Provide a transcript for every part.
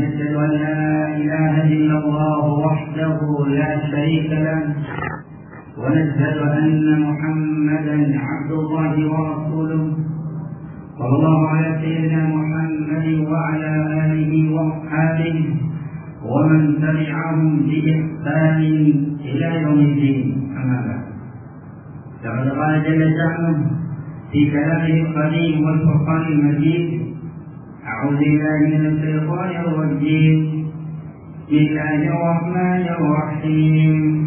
ونشهد أن لا إله إلا الله وحده لا شريك له ونشهد أن محمدا عبد الله ورسوله صلى الله على سيدنا محمد وعلى آله وأصحابه ومن تبعهم بإحسان إلى يوم الدين أما بعد لقد قال جل شأنه في كلامه القديم والفرقان المجيد أعوذ بالله من الشيطان الرجيم بسم الله الرحمن الرحيم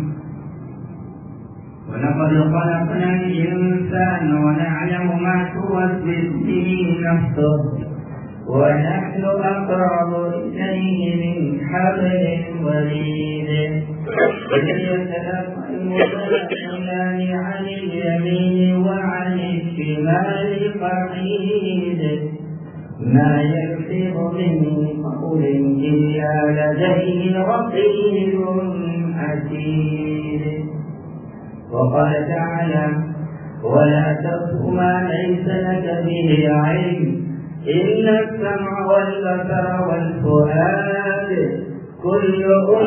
ولقد خلقنا الإنسان ونعلم ما توسوس به نفسه ونحن أقرب إليه من حبل الوريد إذ يتلقى المتلقيان عن اليمين وعن الشمال قعيد ما يكسب من قول إلا لديه رقيب عتيد وقال تعالى ولا تقف ما ليس لك به علم إن السمع والبصر والفؤاد كل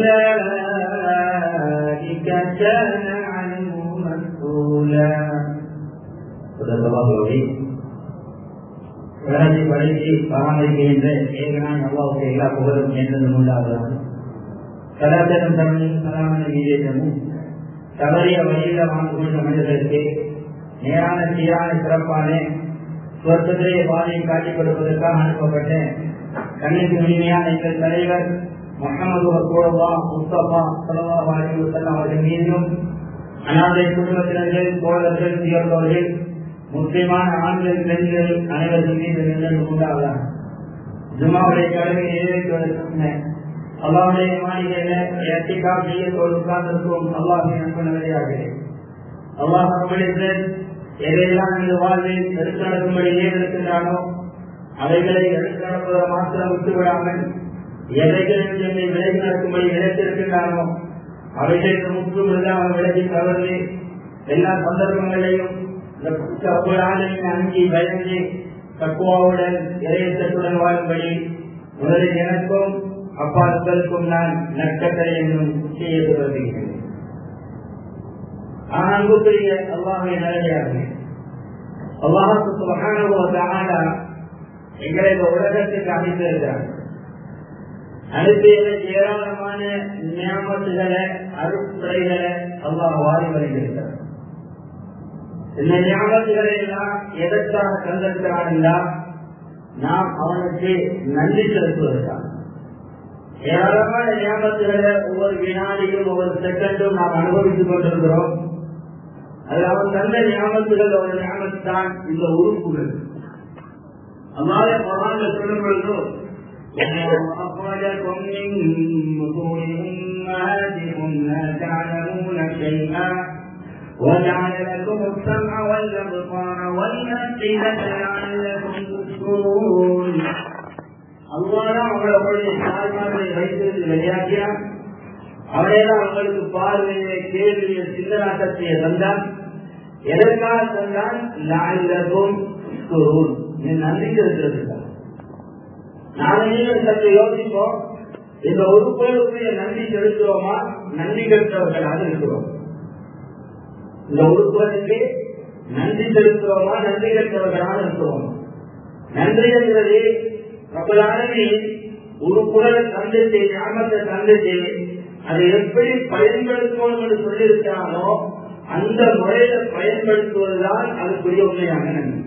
أولئك كان عنه مسؤولا صدق الله العظيم உலகத்தை படைத்து பராமரிக்கின்ற ஏகனாய் அல்லாவுக்கு எல்லா புகழும் என்றதும் உண்டாகிறார் கலாச்சாரம் தமிழின் சலாமன விஜயமும் தவறிய வழியில வாழ்ந்து கொண்ட மனிதர்களுக்கு நேரான சீரான சிறப்பான சுவர்த்தத்திலேயே பாதையை காட்டிக் கொடுப்பதற்காக அனுப்பப்பட்ட கண்ணிற்கு இனிமையான எங்கள் தலைவர் முகமது வசோலா முஸ்தபா சலவா வாரி வசல்லாம் அவர்கள் மீதும் அனாதை குடும்பத்தினர்கள் தோழர்கள் உயர்ந்தவர்கள் முக்கியமான ஆண்கள் பெண்கள் அனைவரும் மீது நின்று உண்டாகலாம் ஜுமாவுடைய கடமை நிறைவேற்றுவதற்கு அல்லாவுடைய மாளிகையில எட்டிக்கா செய்ய உட்கார்ந்திருக்கும் அல்லாஹை அன்பனவரையாக அல்லாஹ் நம்மளுக்கு எதையெல்லாம் இந்த வாழ்வில் எடுத்து நடக்கும்படி ஏறிருக்கின்றானோ அவைகளை எடுத்து நடப்பதை மாத்திரம் விட்டுவிடாமல் எதைகளில் என்னை விலகி நடக்கும்படி விளைத்திருக்கின்றானோ அவைகளுக்கு முற்றும் இல்லாமல் விலகி தவறு எல்லா சந்தர்ப்பங்களையும் அஞ்சி பயந்து தக்குவாவுடன் இறையத்துடன் வாழும்படி முதலில் எனக்கும் அப்பாக்களுக்கும் நான் நட்கட்டளை என்னும் செய்ய தொடர்கிறேன் அன்புக்குரிய அல்லாஹை நல்லதாக அல்லாஹுக்கு சுபகான எங்களை இந்த உலகத்துக்கு அமைத்திருக்கிறார் அனுப்பிய ஏராளமான ஞாபகத்துகளை அருட்துறைகளை அல்லாஹ் வாரி வருகிறார் இந்த ஞாபகத்துகளை எல்லாம் எதற்காக தந்திருக்கிறான் என்றால் நாம் அவனுக்கு நன்றி செலுத்துவதற்காக ஏராளமான ஞாபகத்துகளை ஒவ்வொரு வினாடியும் ஒவ்வொரு செகண்டும் நாம் அனுபவித்துக் கொண்டிருக்கிறோம் அது அவன் தந்த ஞாபகத்துகள் ஒரு ஞாபகத்தான் இந்த உறுப்புகள் அம்மாவே குரான் சொல்லும் பொழுதும் أخرجكم من بطون أمهاتكم لا تعلمون شيئا وجعل لكم السمع والأبصار والأفئدة لعلكم تشكرون அல்லாதான் அவங்களுடைய தாய்மார்களை வைத்திருந்து வெளியாக்கினான் அவனேதான் அவங்களுக்கு பார்வையை கேள்வியை சிந்தனாட்டத்தை தந்தான் எதற்காக தந்தான் லாயிலகும் நன்றி செலுத்திருக்கிறார் நாங்கள் சற்று யோசிப்போம் இந்த உறுப்புகளுக்கு நன்றி செலுத்துவோமா நன்றி கற்றவர்களாக இருக்கிறோம் இந்த உறுப்புகளுக்கு நன்றி செலுத்துவோமா நன்றி கற்றவர்களாக இருக்கிறோம் நன்றி என்பது பிரபலானமே உறுப்புகளை தந்துட்டு ஞாபகத்தை தந்துட்டு அதை எப்படி பயன்படுத்தணும் என்று சொல்லியிருக்கிறானோ அந்த முறையில பயன்படுத்துவதுதான் அதுக்குரிய உண்மையான நன்றி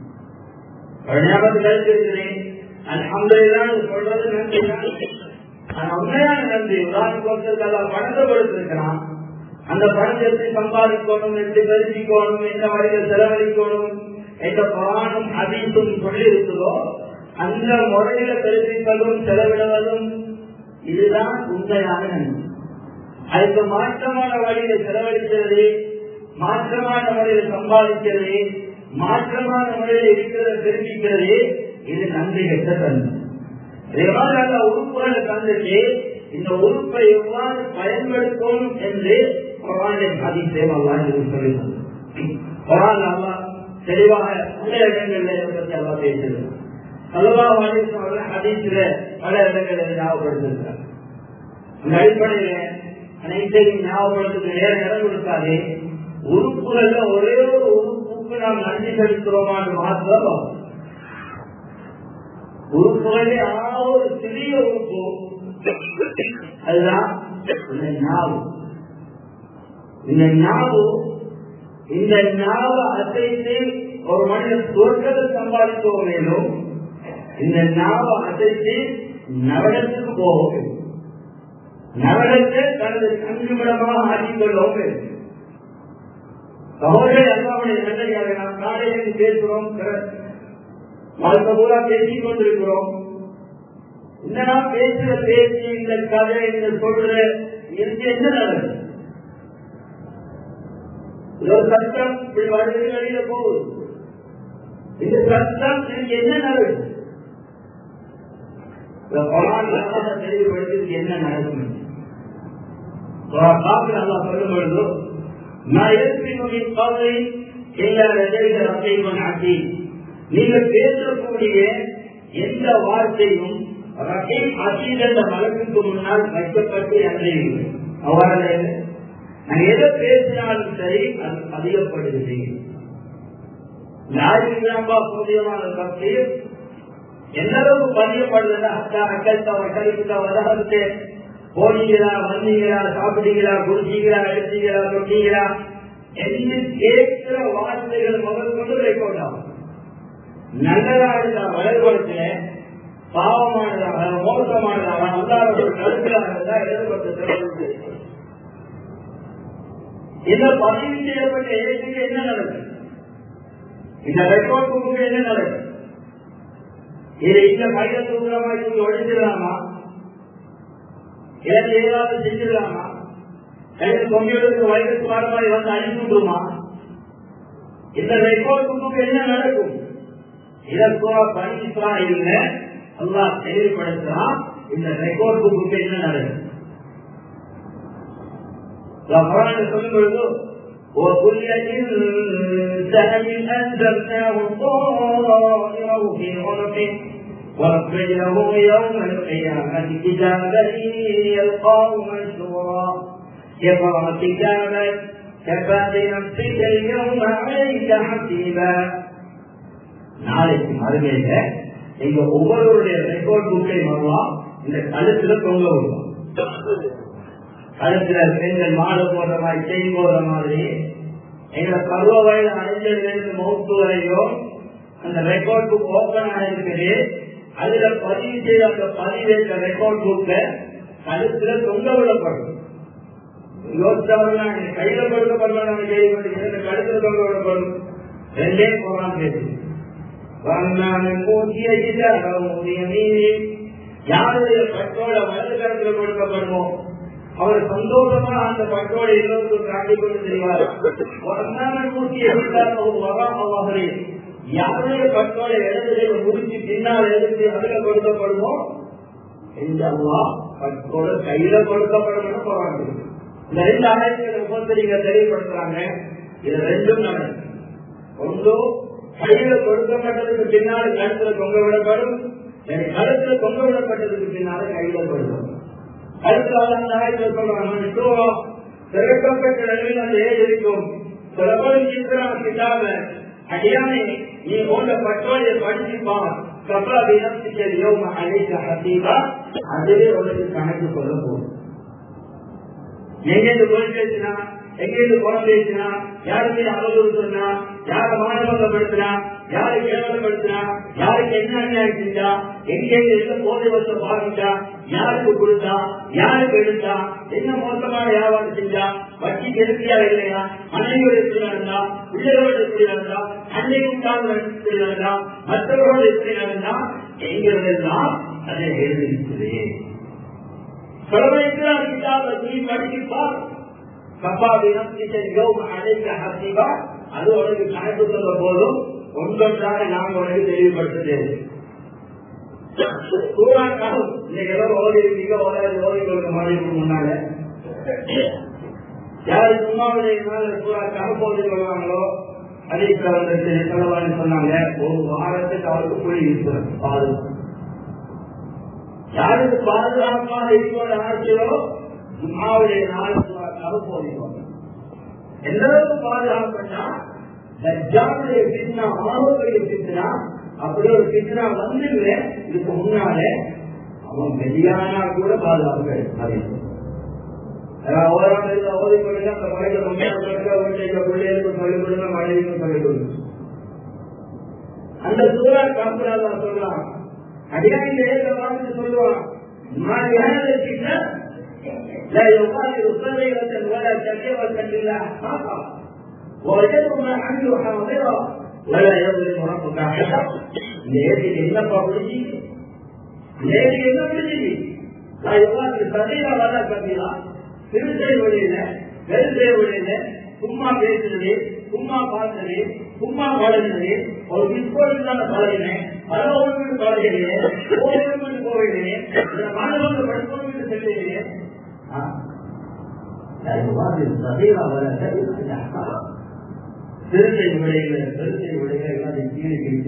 ஞாபகத்தில் இருக்கிறேன் அல்ஹம்துலில்லாஹ் சொல்றது நன்றி ஆனா உண்மையான நன்றி உதாரணத்துக்கு பணத்தை கொடுத்திருக்கிறான் அந்த பணத்தை எப்படி சம்பாதிக்கணும் எப்படி பெருக்கிக்கணும் எந்த வழியில் செலவழிக்கணும் எந்த புராணம் அதீசும் சொல்லி இருக்குதோ அந்த முறையில பெருப்பிப்பதும் செலவிடுவதும் இதுதான் உண்மையான நன்றி அதுக்கு மாற்றமான வழியில செலவழிக்கிறது மாற்றமான முறையில சம்பாதிக்கிறது மாற்றமான முறையில இருக்கிறத தெரிவிக்கிறது இது நன்றி கெட்ட தன்மை எவ்வாறு அந்த உறுப்புகளை தந்துட்டு இந்த உறுப்பை எவ்வாறு பயன்படுத்தும் என்று குரானின் அதிசயம் அல்லா சொல்லி குரான் அல்லா தெளிவாக உள்ள இடங்களில் பற்றி அல்லா பேசுகிறது அல்லா அதிசல பல இடங்களில் ஞாபகப்படுத்திருக்கிறார் அந்த அடிப்படையில் அனைத்தையும் ஞாபகப்படுத்துக்கு நேரம் இடம் கொடுத்தாலே உறுப்புகள்ல ஒரே ஒரு உறுப்புக்கு நாம் நன்றி செலுத்துறோமான்னு மாத்திரம் உறுப்புகளே ஒரு சிறிய உறுப்பு அதுதான் இந்த ஞாபகம் இந்த ஞாபகம் இந்த ஞாபக அசைத்து ஒரு மனிதன் சொர்க்கத்தை சம்பாதிக்க மேலும் இந்த ஞாபக அசைத்து நவடத்துக்கு போக வேண்டும் நவடத்தை தனது கண்குமிடமாக ஆக்கிக்கொள்ளவும் வேண்டும் சகோதரர் அல்லாவுடைய நன்மையாக நாம் காலையில் பேசுகிறோம் வாழ்க்கை பூரா பேசிக் கொண்டிருக்கிறோம் என்னடா பேசுற பேச்சு இந்த கதை இந்த சொல்ற இதுக்கு என்ன நடக்குது ஒரு சட்டம் இப்படி வருது வெளியில போகுது இந்த சட்டம் எனக்கு என்ன நடக்குது தெளிவுபடுத்தி என்ன நடக்கும் காப்பில் அல்லா சொல்லும் பொழுது நான் எதிர்ப்பின் கவலை எல்லா ரஜைகள் அசைவன் ஆட்சி நீங்கள் பேசக்கூடிய எந்த வார்த்தையும் ரஹீம் அசீத் என்ற மலக்குக்கு முன்னால் வைக்கப்பட்டு அன்றையுங்கள் அவ்வாறு நான் எதை பேசினாலும் சரி அது பதியப்படுகிறது நாயிரம்பா புதியமான பற்றி எந்த அளவுக்கு பதியப்படுதுன்னா அக்கா அக்கா கழித்தா வதகத்து போனீங்களா வந்தீங்களா சாப்பிட்டீங்களா குடிச்சீங்களா எடுத்தீங்களா தொட்டீங்களா என்று கேட்கிற வார்த்தைகள் முதல் கொண்டு ரெக்கார்ட் ஆகும் நல்லதா இருந்தா வளர்வளத்துல பாவமானதாக மோசமானதாக அல்லாத கருத்திலாக இருந்தா எழுதப்பட்ட இந்த பதிவு செய்யப்பட்ட ஏற்றுக்கு என்ன நடக்கும் இந்த ரெக்கார்ட் புக்கு என்ன நடக்கும் இது இந்த மைய தூரமா இவங்க ஒழிஞ்சிடலாமா இல்லை ஏதாவது செஞ்சிடலாமா எனக்கு கம்ப்யூட்டருக்கு வைரஸ் வர மாதிரி வந்து அழிச்சு விட்டுருமா இந்த ரெக்கார்ட் புக்கு என்ன நடக்கும் இதற்கோ பரிசுரா இல்லை அல்லா தெளிவுபடுத்தலாம் இந்த ரெக்கார்ட் புக்கு என்ன நடக்கும் சொல்லும் பொழுது وكل إنسان أنزلناه طائره في عنقه ونخرج له يوم القيامة كتابا يلقاه منشورا اقرأ كتابك كفى بنفسك اليوم عليك حسيبا நாளைக்கு மறுமையில எங்க ஒவ்வொருவருடைய ரெக்கார்ட் புக்கை வருவான் இந்த கழுத்துல தொங்க விடுவான் கழுத்துல பெண்கள் மாடு போடுற மாதிரி செயின் போடுற மாதிரி எங்களை பருவ வயது அடைஞ்சதுலேருந்து மௌத்து வரையும் அந்த ரெக்கார்ட் புக் ஓபன் ஆயிருக்குது அதுல பதிவு செய்த அந்த பதிவு ரெக்கார்ட் புக்க கழுத்துல தொங்க விடப்படும் யோசிச்சாலும் கையில கொடுக்கப்படலாம் கேள்விப்பட்டிருக்கேன் இந்த கழுத்துல தொங்க விடப்படும் ரெண்டே போறான் பேசுது யாருடைய பட்டோட வலது கருத்தில் கொடுக்கப்படுமோ அவர் சந்தோஷமா அந்த பட்டோட இருபத்தி காட்டிக் கொண்டு செய்வார் யாருடைய பட்டோட இடத்துல முடிச்சு பின்னால் எடுத்து அதுல கொடுக்கப்படுமோ இந்த பட்டோட கையில கொடுக்கப்படும் போறாங்க இந்த ரெண்டு ஆயிரத்தி முப்பத்தறிங்க தெளிவுபடுத்துறாங்க இது ரெண்டும் நடக்கும் ஒன்று கையில கொடுக்கப்பட்டதுக்கு பின்னால் கழுத்துல தொங்க விடப்படும் கழுத்துல தொங்க விடப்பட்டதுக்கு பின்னால கையில கொடுக்கும் கழுத்தால சொல்றாங்க திறக்கப்பட்ட நிலையில் அந்த ஏழு இருக்கும் சிலபரும் சித்திரம் கிட்டாம அடியானே நீ போன்ற பட்டோடைய படிச்சுப்பான் கப்பா வினப்திக்கலையோ அழைக்க ஹசீபா அதுவே உனக்கு கணக்கு சொல்ல போகும் எங்கேருந்து போய் பேசினா எங்கேருந்து குணம் பேசினா யாருக்கு அவதூறு சொன்னா யார மாணவங்கப்படுத்தினா யாரு கேவலப்படுத்தினா யாருக்கு என்ன அநியாயம் செஞ்சா எங்கேருந்து எந்த போதை வச பாதிச்சா யாருக்கு கொடுத்தா யாருக்கு எடுத்தா என்ன மோசமான வியாபாரம் செஞ்சா வட்டிக்கு எடுத்தியா இல்லையா மனைவியோட எப்படி நடந்தா பிள்ளைகளோட எப்படி நடந்தா அன்னை கூட்டாளர் எப்படி நடந்தா மற்றவர்களோட எப்படி நடந்தா எங்கிறதெல்லாம் அதை எழுதிருக்குது சொல்வதற்கு கிட்டாப நீ படிச்சுப்பார் அது உனக்கு கணக்கு சொல்ல போதும் ஒன்றொன்றாக நாம் உனக்கு தெளிவுபடுத்துது சூறாக்காலம் இன்னைக்கு எல்லாம் ஓடி இருக்கீங்க ஓடாது ஓடி கொடுக்க மாதிரி முன்னால யாரு சும்மாவுடைய சூறாக்காக போது சொல்லுவாங்களோ அதிக வந்து செலவான்னு சொன்னாங்க ஒரு வாரத்துக்கு அவருக்கு புள்ளி இருக்கிறது பாது யாருக்கு பாதுகாப்பாக இருப்பது ஆசையோ ஜும்மாவுடைய நாள் சூறாக்காக போதிக்கோங்க எந்த அளவுக்கு பாதுகாப்புன்னா தஜ்ஜாலுடைய பித்னா ஆரோக்கிய பித்னா அப்படி ஒரு பித்னா வந்து இதுக்கு முன்னாலே அவன் வெளியானா கூட பாதுகாப்பு கிடைக்கும் ஓராம் ஓதி கொடுங்க அந்த மழையில உண்மையாக கொடுங்க வீட்டுல பிள்ளைகளுக்கு சொல்லிக் கொடுங்க மனைவிக்கும் சொல்லிக் கொடுங்க அந்த சூறா காப்புறாத சொல்றான் அடியாங்க ஏழு வார்த்தை சொல்லுவான் நான் யாருக்கு لا يقاتل صغيرة ولا كبيرة إلا أحقاها ووجدوا ما عملوا حاضرا ولا يظلم ربك أحدا ليجد إلا فضله ليجد إلا فضله لا يقاتل صغيرة ولا كبيرة சிறுத்தை வழியில பெருத்தை வழியில சும்மா பேசுறது சும்மா பார்த்தது சும்மா பழகினது ஒரு பிஸ்கோடுக்கான பழகினேன் பல ஒன்று பழகினேன் கோவிலுக்கு போகிறேன் மாணவர்கள் படிப்போம் செல்கிறேன் சிறுத்தை விடையில பெருத்தை விடையில எல்லாத்தையும் கீழே கிழித்து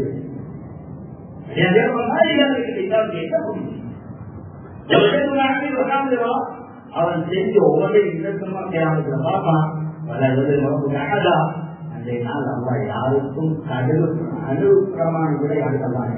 அவன் செஞ்ச ஒவ்வொரு இலக்கமா கேமத்துல பார்ப்பான் அன்றைய நாள் அல்லா யாருக்கும் கடல் அணு பிரமாணம் கூட யாருக்கெல்லாம்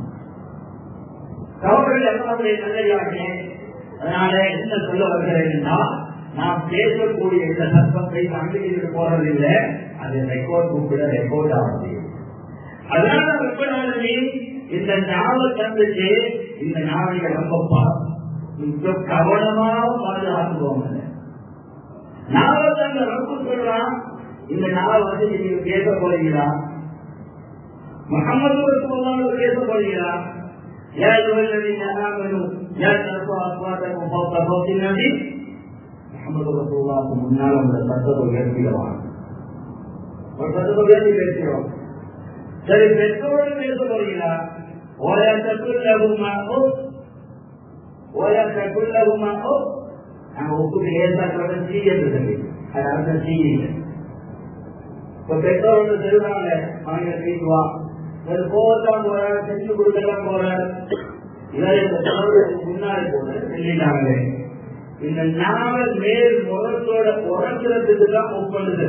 கவர்கள் எல்லாருடைய நல்லையாகே அதனால என்ன சொல்ல வருகிறேன்னா நாம் பேசக்கூடிய இந்த சத்தத்தை அங்கீகரித்து போறதில்லை அது ரெக்கார்ட் புக்கில் ரெக்கார்ட் ஆகுது அதனால வெப்பனாலுமே இந்த நாவல் தந்துச்சு இந்த நாவலை ரொம்ப மிக கவனமாக பாதுகாத்துக்கோங்க நாவல் தந்த ரொம்ப சொல்றான் இந்த நாவல் வந்து நீங்க பேச போறீங்களா முகமது ரசூலுல்லாஹ் பேச போறீங்களா يا أيها الذين آمنوا لا ترفعوا أصواتكم فوق صوت النبي محمد رسول الله முன்னால் அந்த சத்தத்தை உயர்த்திடுவான் ஒரு சத்தத்தை உயர்த்தி பேசுகிறோம் சரி பெற்றோடு பேச போறீங்களா ஓயா தக்குள்ளகுமா ஓ ஓயா தக்குள்ளகுமா ஓ நாங்க உப்புக்கு ஏற்பாடு சீ என்று சொல்லி அது அர்த்தம் சீ இப்ப பெற்றோர் வந்து சொல்றாங்க அவங்க வீட்டுவா ஒரு கோவத்தான் போறாரு செஞ்சு கொடுக்கலாம் போறாரு இவரை முன்னாடி போற சொல்லிட்டாங்களே இந்த நாவல் மேல் முகத்தோட உறக்கிறதுக்கு தான் ஒப்பந்தது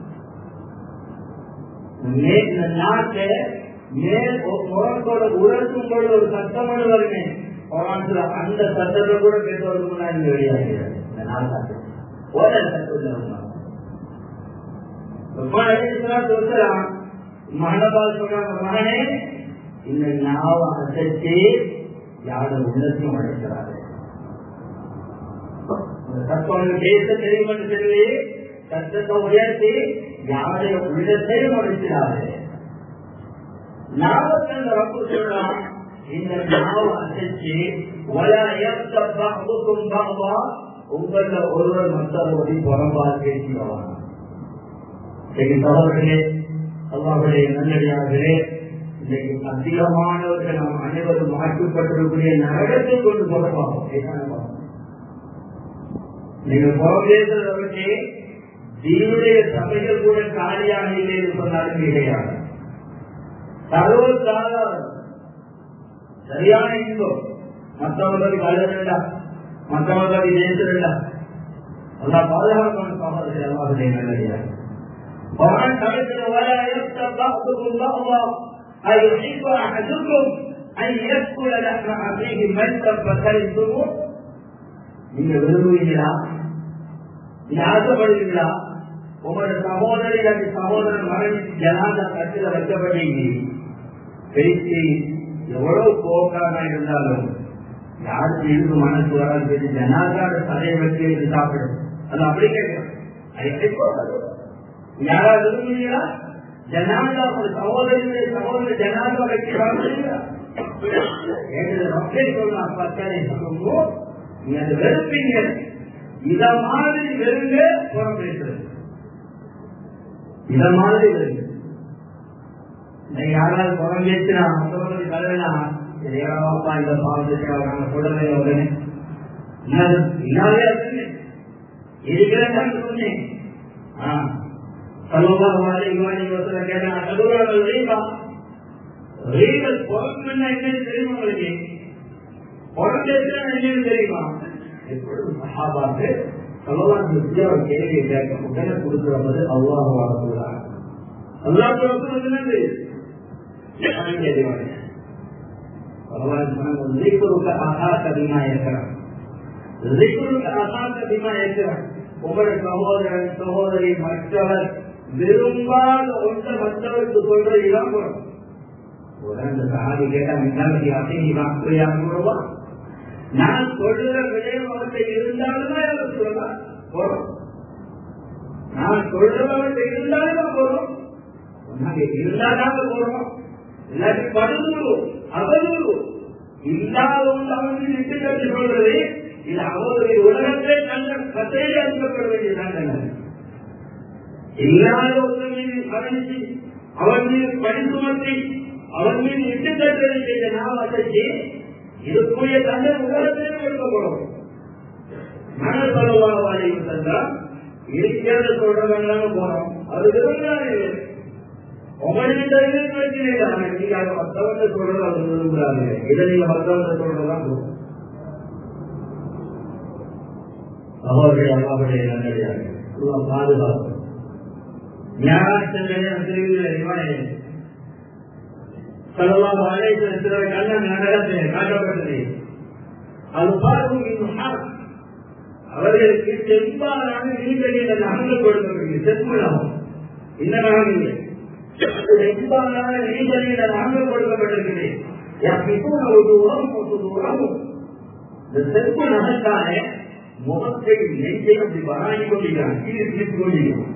இந்த நாட்டை மேல் முகத்தோட உணர்த்தும் பொழுது ஒரு சத்தமோடு வருமே அந்த சத்தத்தை கூட பேசுவதற்கு முன்னாடி வெளியாகிறார் இந்த நாள் சத்தம் ஒரு சத்தம் சொல்றான் மகனபால் சொல்றாங்க மகனே இந்த நாவ அசைச்சு யாரோட உள்ளத்தையும் அழைக்கிறாரு தத்துவங்கள் பேச தெரியும் என்று சொல்லி சத்தத்தை உயர்த்தி யாருடைய உள்ளத்தையும் அழைக்கிறாரு நாவத்தன் ரப்பு சொல்றான் இந்த நாவ அசைச்சு உங்கள ஒருவர் மற்றவரை புறம்பா பேசியவான் சரி சகோதரர்களே அல்லாவுடைய நல்லடியார்களே இன்றைக்கு அதிகமானவர்கள் நாம் அனைவரும் மாற்றப்பட்டிருக்கூடிய நரகத்தை கொண்டு தொடர்பாகும் நீங்கள் புறம்பேசுறத வச்சு தீனுடைய சபைகள் கூட காலியாக இல்லை என்று சொன்னாலும் கிடையாது சர்வ சாதாரணம் சரியான இன்பம் மற்றவர்கள் வளரல மற்றவர்கள் பேசுறல அல்லா பாதுகாப்பான சகோதரர் அல்லாவுடைய நல்லடியார்கள் وعن قال ولا يغتب بعضكم بعضا أيحب أحدكم أن يأكل لحم أخيه ميتا فكرهتموه நீங்க விரும்புவீங்களா நீங்க ஆசைப்படுவீங்களா உங்களோட சகோதரி அல்லது சகோதரன் மகன் ஜனாத கட்டில வைக்கப்பட்டீங்க பேசி எவ்வளவு கோக்காரா இருந்தாலும் யாருக்கு இருந்து மனசு வராது பேசி ஜனாதாட தலையை வச்சு சாப்பிடும் அது அப்படி கேட்கிறோம் யாராவது விரும்புகிறீங்களா ஜனாதா ஒரு சகோதரியுடைய சகோதரி ஜனாதா வைக்கிறாங்க சொல்லலாம் பச்சனை சொல்லுவோம் நீங்க அதை வெறுப்பீங்க இத மாதிரி வெறுங்க புறம் பேசுறது இத மாதிரி வெறுங்க யாராவது புறம் பேசினா மற்றவங்களுக்கு கலவினா ஏவாப்பா இந்த பாவத்துக்கு நாங்க சொல்றதே உடனே இல்லாதே இருக்கிறேன் சொன்னேன் ஆஹ் சமூகம் கேட்டாங்க ரீபா ரீபல் புறம் என்ன என்னன்னு தெரியும் உங்களுக்கு குழந்தைக்கு என்னன்னு தெரியுமா எப்பொழுது சஹாபாக்கு சொல்லலாம் அவர் கேள்வியை கேட்க உடனே கொடுக்கிறது அல்லாஹ் வாழ்த்துகிறார் அல்லாஹ் சொல்றது கேள்வி ذكرك أخاك بما يكره ذكرك أخاك بما يكره உங்கள் சகோதரன் சகோதரி மற்றவர் விரும்பாத ஒன்றை மற்றவருக்கு சொல்றதுதான் போறோம் உடனே சகாதி கேட்டா மின்னாடி அசைவா அப்படியா போடுவா நான் சொல்ற விடயம் அவர்கிட்ட இருந்தாலுமே அவர் சொல்லலாம் போறோம் நான் சொல்றவர்கிட்ட இருந்தாலும் போறோம் நாங்க இல்லாதாங்க போறோம் இல்லாட்டி படுதூரு அவதூறு இல்லாத அவனுக்கு விட்டு கட்டி சொல்றது இது அவருடைய உலகத்தை நல்ல கதையை அனுப்பப்பட வேண்டியதான் இல்லாத ஒருவர் மீது கவனிச்சு அவன் மீது பணி சுமத்தி அவன் மீது விட்டு கட்டுறது செய்த நாம் அதற்கு இதுக்குரிய தந்தை உலகத்தை கொடுக்கப்படும் மன சொல்லுவாங்க தந்தா இருக்கிறத சொல்றவங்க போறோம் அது விரும்புகிறாங்க உங்களுக்கு தெரிஞ்சு பிரச்சனை இல்லை நீங்க அதை மற்றவங்க சொல்றது அவங்க விரும்புறாங்க இதை நீங்க மற்றவங்க சொல்றதுதான் போதும் அவருடைய அல்லாவுடைய நல்லடியாக பாதுகாப்பு சொல்லலாம் சில கண்ணன் நகரத்தில் காட்டப்பட்டது அது பார்க்கும் அவர்களுக்கு செம்பாலான நீங்கள் இந்த நகங்கள் கொடுக்கப்படுகிறது செம்மலாகும் இந்த நகங்கள் செம்பாலான நீங்கள் இந்த நகங்கள் கொடுக்கப்பட்டிருக்கிறது இந்த செப்பு நகத்தான முகத்தை நெஞ்சை அப்படி வராங்கி கொண்டிருக்கிறான் கீழே பிடித்துக் கொண்டிருக்கிறான்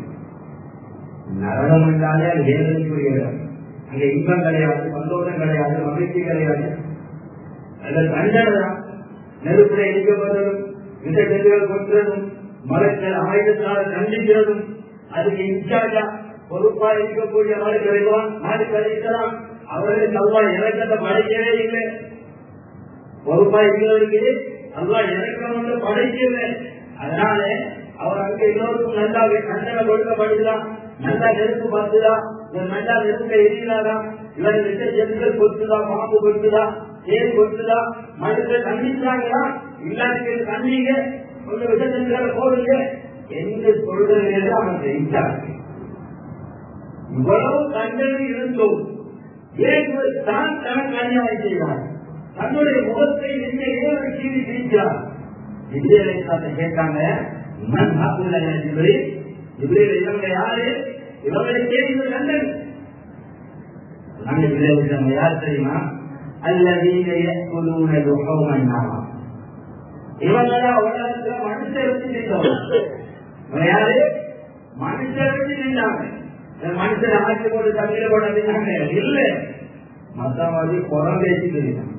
நரகம் என்றாலே அது வேதனைக்குரியவர் அங்க இன்பம் கிடையாது சந்தோஷம் கிடையாது மகிழ்ச்சி கிடையாது அந்த தண்டனை நெருப்புல இடிக்கப்பட்டதும் விசைகள் கொன்றதும் மரத்தில் ஆயுதத்தால் கண்டிக்கிறதும் அதுக்கு இன்சார்ஜா பொறுப்பா இருக்கக்கூடிய மாதிரி கிடைக்கலாம் நாடு கிடைக்கலாம் அவர்களுக்கு அல்லா எனக்கு அந்த படைக்கவே இல்லை பொறுப்பா இருக்கிறதுக்கு அல்லா எனக்கு வந்து படைக்கல அதனால அவர் அங்க எல்லோருக்கும் நல்லா கண்டனை கொடுக்கப்படுதான் நல்லா நெருப்பு பார்த்துதா நல்லா நெருப்ப எரியினாரா இவரை விட்ட ஜென்கள் கொத்துதா பாம்பு கொத்துதா தேன் கொத்துதா மனுஷன் கண்டிச்சாங்களா இல்லாத கண்ணீங்க கொஞ்சம் விஷயங்களை போடுங்க என்று சொல்றது அவன் ஜெயிச்சாங்க இவ்வளவு தண்டனை இருந்தோம் ஏன் தான் தனக்கு அநியாயம் செய்வார் தன்னுடைய முகத்தை என்ன ஏழு கீழி பிரிக்கிறார் விஜயலட்சுமி கேட்டாங்க மண் சாப்பிடல ஜிப்ரீல் ஜிப்ரீல் இவங்க யாரு இவங்களுக்கே இது தண்டனை நாங்க விஜயலட்சுமி யார் தெரியுமா அல்லதீன يأكلون لحوم النار இவங்கெல்லாம் உலகத்துல மனுஷர் வச்சு செஞ்சவங்க யாரு மனுஷர் வச்சு செஞ்சாங்க மனுஷன் ஆட்சி போட்டு தண்ணியில போட செஞ்சாங்க இல்ல மத்தவாதி புறம் பேசி தெரியும்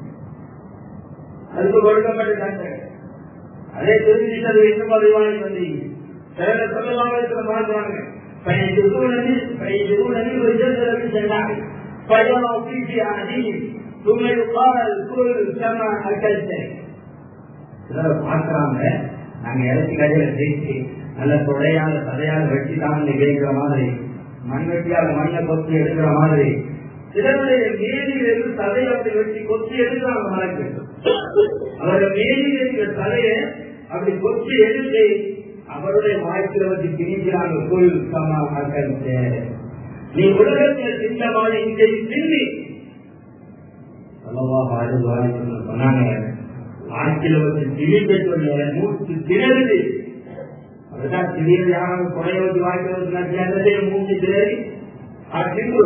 அதுக்கு கொடுக்கப்பட்ட தண்டனை அதே தெரிஞ்சுட்டது இன்னும் அறிவாளி வந்து சில சொல்லலாம் மாறுறாங்க فيجدونني فيجدونني وجدت جناحي فيرى فيه عديد ثم يقال كل كما اكلت பார்க்கிறாங்க நாங்க இறச்சி கடையில ஜெயிச்சு நல்ல தொடையால தடையால வெட்டி தான் கேட்கிற மாதிரி மண்வெட்டியால மண்ணை கொத்தி எடுக்கிற மாதிரி சிலருடைய மேலிலிருந்து தலையை அப்படி வெட்டி கொத்தி எடுக்கிறாங்க மலைக்கு அவருடைய மேலில் இருக்கிற தலையை அப்படி கொத்தி எடுத்து அவருடைய வாழ்க்கையில வச்சு திணிக்கிறாங்க கோயில் சமா மக்கள் நீ உலகத்தில் சின்ன மாதிரி இங்கே சிந்தி அல்லவா வாழ்வாய் சொன்னாங்க வாழ்க்கையில வச்சு திணிக்க சொல்ல மூச்சு திணறுது அதுதான் திடீர்னு யாராவது குறைய வச்சு வாழ்க்கை வச்சு நடிச்சாங்க மூச்சு திணறி திங்கு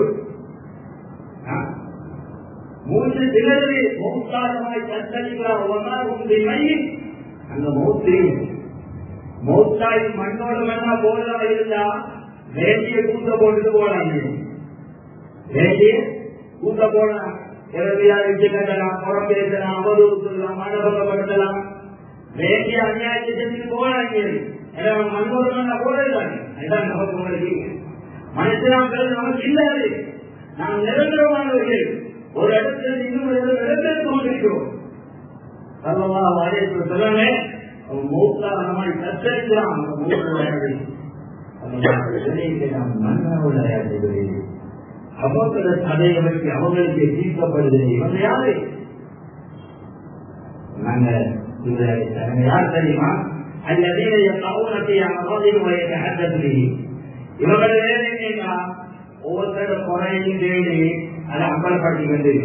மூச்சு திணறுது மௌத்தாரமாய் தத்தளிக்கிறார் ஒன்னா உங்களை மையம் அந்த மௌத்தையும் மௌத்தாய் மண்ணோட மண்ணா போறதா இருந்தா வேண்டிய கூட்ட போட்டுட்டு போலாம் வேண்டிய கூட்ட போலாம் இறவியா வச்சு கட்டலாம் புறம் பேசலாம் அவதூறு சொல்லலாம் மனபலப்படுத்தலாம் வேண்டிய அநியாயத்தை செஞ்சு போலாம் மண்ணோட மண்ணா போறதுதானே அதுதான் நமக்கு உங்களுக்கு மனுஷனாக்கள் நமக்கு இல்லாது நாம் நிரந்தரமானவர்கள் ஒரு இடத்துல இன்னும் இடத்திற்கு கொண்டிருக்கிறோம் சர்வமா வாரியத்தில் சொல்லுங்க அவன் மூக்கால நம்மை கத்தரிக்கிறான் அவங்கள தடையை வச்சு அவங்களுக்கு தீர்க்கப்படுது இவங்க யாரு நாங்க இது யார் தெரியுமா الذين يقعون في أعراضهم ويتحدث به இவர்கள் வேலை என்னன்னா ஒவ்வொருத்தர குறையும் தேடி அதை அம்பலப்படுத்தி கொண்டு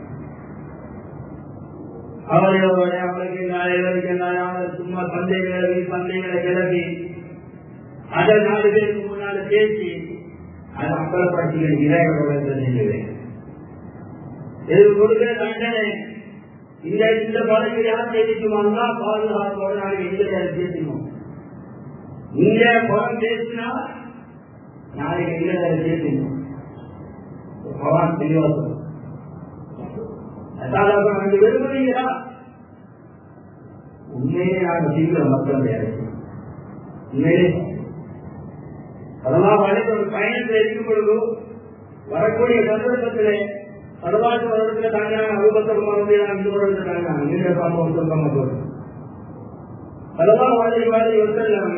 அவர்களோட அவளுக்கு இவருக்கு அவர் சும்மா சந்தைகளை சந்தைகளை கிளப்பி அதை நாலு பேருக்கு முன்னால பேசி அதை அம்பலப்படுத்தி இறைவர்களோட செஞ்சுவேன் இது கொடுக்கிற தண்டனை இந்த இந்த பதவி யார் தெரிவிக்குமாங்களா பாதுகாப்போட நாங்கள் எங்களை பேசணும் நீங்க பணம் பேசினா நாளைக்கு எங்களை பேசணும் பகவான் தெளிவாக அங்கே விரும்புறீங்களா உண்மையே நாங்கள் சீக்கிரம் மக்கள் வேலை உண்மையே அதெல்லாம் வளைந்த ஒரு பயணத்தில் இருக்கும் பொழுது வரக்கூடிய சந்தர்ப்பத்திலே பரவாட்டு வருடத்துல தாங்கினாங்க அறுபத்தொரு மறுபடியும் இந்த வருடத்துல தாங்கினாங்க நீண்ட பாம்பு வந்து பாம்பு அதெல்லாம் வாழை வாழை ஒருத்தர்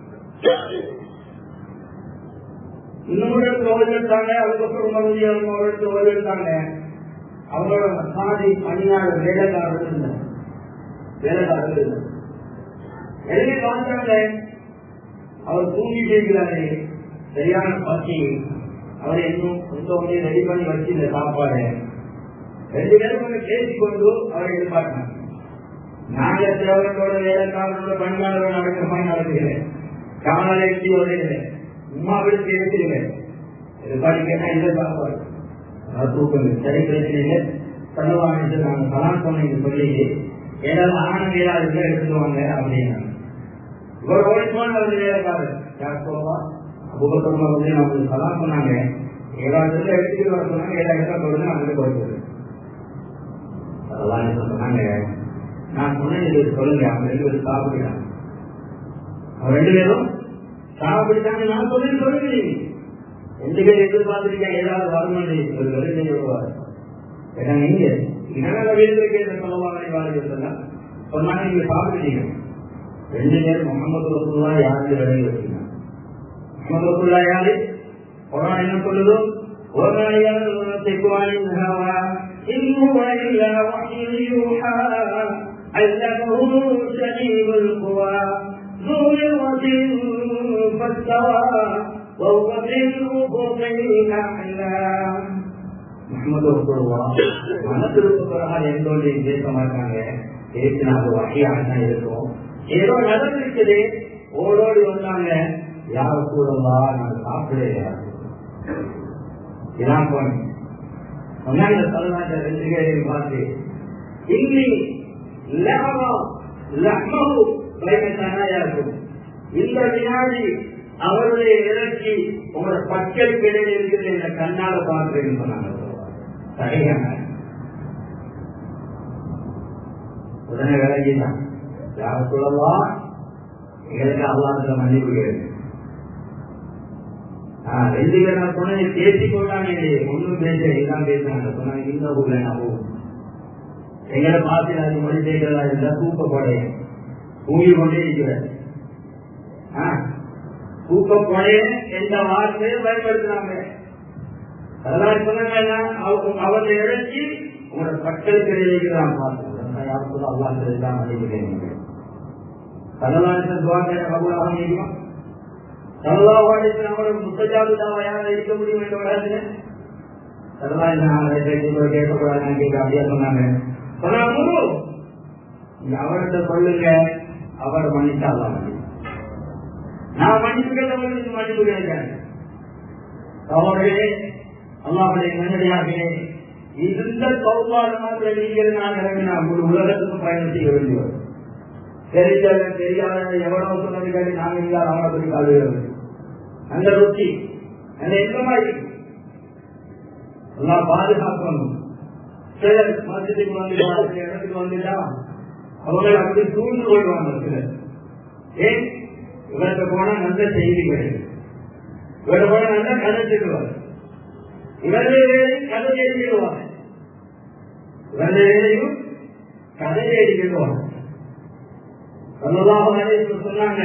இன்னொரு ஓய்வெடுத்தாங்க அதுக்கப்புறம் மறுபடியும் அவர்களுக்கு ஓய்வெடுத்தாங்க அவங்களோட சாதி பணியாளர் வேலைக்காரர்கள் இருந்தார் வேலைக்காரர்கள் இருந்தார் எழுதி பார்த்தாங்க அவர் தூங்கிட்டு இருக்கிறாரு சரியான பசி அவர் இன்னும் கொஞ்சம் ரெடி பண்ணி வச்சிருந்த சாப்பாடு ரெண்டு பேரும் கொஞ்சம் பேசிக்கொண்டு அவரை எதிர்பார்த்தாங்க நாங்க சிலவர்களோட வேலைக்காரர்களோட பணியாளர்கள் நடக்கிற மாதிரி நடத்துகிறேன் காணலை எட்டி வருகிறேன் உமா விடுத்து எடுத்துக்கிறேன் எதிர்பார்த்து கேட்டா இந்த சாப்பாடு தூக்கம் சரி பிரச்சனை சொல்லுவாங்க நாங்க சலாம் சொன்னீங்க சொல்லி ஏதாவது ஆனந்த ஏதாவது எடுத்துவாங்க அப்படின்னா இவர் ஓடிப்போன ஒரு வேலைக்காரர் யார் சொல்லுவா அபுபக்கமா வந்து நமக்கு சலாம் சொன்னாங்க ஏதாவது எடுத்துட்டு வர சொன்னாங்க ஏழு இடத்துல போடுங்க அங்கே போயிட்டு அதெல்லாம் என்ன சொன்னாங்க நான் சொன்னது சொல்லுங்க அவங்க ரெண்டு பேரும் சாப்பிடுறாங்க அவங்க ரெண்டு பேரும் சாப்பிடுறாங்க நான் சொல்லி சொல்லுங்க ரெண்டு பேரும் எதிர்பார்த்துருக்கேன் ஏதாவது வரணும் ஒரு வேலை செய்ய வருவார் ஏன்னா நீங்க இதனால வீட்டுக்கு என்ன சொல்லுவாங்க வாழ்க்கை சொன்னாங்க நீங்க சாப்பிடுறீங்க ரெண்டு பேரும் முகமது ரசூல்லா யாருக்கு விலகி வச்சுங்க முகமது ரசூல்லா யாரு குரான் என்ன சொல்லுதோ ஒரு நாளையாவது தெக்குவானின் ஹவா إن هو إلا وحي يوحى علمه شديد القوى ذو مرة فاستوى وهو بالأفق الأعلى முகமது ரசூலுல்லா மனத்திருப்பதாக எந்தோடு பேச மாட்டாங்க பேசினா அது வகையாக தான் இருக்கும் ஏதோ நடந்துருக்குது ஓடோடி வந்தாங்க யார கூடவா நாங்க சாப்பிடலையா இதான் போனேன் சொன்னாங்க சொல்லலாட்ட ரெண்டு பேரையும் பார்த்து இன்னி லஹமா லஹ்மஹு பைன தனாயாக்கும் இந்த வினாடி அவருடைய இறக்கி உங்களோட பச்சை கிடையில் இருக்கிற இந்த கண்ணால பார்க்கிறேன்னு சொன்னாங்க சரியான உடனே விலகிதான் யார சொல்லலாம் எங்களுக்கு அல்லாத மன்னிப்பு கேட்டு ரெண்டு பேர் நான் சொன்னேன் பேசிக் கொண்டாங்க ஒன்றும் பேச இதான் பேசுறாங்க சொன்னாங்க இந்த ஊர்ல நான் போகும் எங்களை பார்த்து அது மொழி செய்கிறதா இருந்தா தூக்கப்படைய தூங்கி கொண்டே இருக்கிறார் தூக்கப்படைய எந்த வார்த்தையை பயன்படுத்துறாங்க அதெல்லாம் சொன்னாங்க அவரை இழைச்சி உங்களோட பக்கல் கிடையாது நான் பார்த்தேன் யாருக்கும் அல்லாஹ் எல்லாம் மன்னிக்கிறேன் சல்லல்லாஹு துவாக்கிற கபூலாக முடியுமா சல்லல்லாஹு அலைஹி அவரோட முத்தஜாபு தாவையாக இருக்க முடியும் என்ற வராது சல்லல்லாஹு கேட்கக்கூடாது கேட்க அப்படியே சொன்னாங்க சொன்னாங்க அவர்கிட்ட சொல்லுங்க அவர் மன்னிச்சா அல்லாஹ் நான் மன்னிப்பு கேட்டவர்களுக்கு மன்னிப்பு கேட்கிறேன் அவர்களே அல்லாஹுடைய நன்னடியாகவே இந்த சௌபாரமாக நீங்கள் நான் முழு உலகத்துக்கும் பயணம் செய்ய வேண்டியவர் தெரிஞ்ச தெரியாத எவ்வளவு சொன்னது கேட்டு நாங்க இல்லாத அவனை பற்றி காதுகிறது அந்த ருச்சி அந்த இன்பமா இருக்கு எல்லாம் பாதுகாக்கணும் சிலர் மதத்துக்கு வந்துட்டா இடத்துக்கு வந்துட்டா அவர்கள் அப்படி சூழ்ந்து கொள்வாங்க சிலர் ஏன் இவர்கிட்ட போனா நல்ல செய்தி கிடைக்கும் இவர்கிட்ட போனா நல்ல கதை சொல்லுவார் இவர்கள் வேலையும் கதை எழுதிடுவாங்க இவர்கள் வேலையும் கதை எழுதிடுவாங்க சொல்லலாம் சொன்னாங்க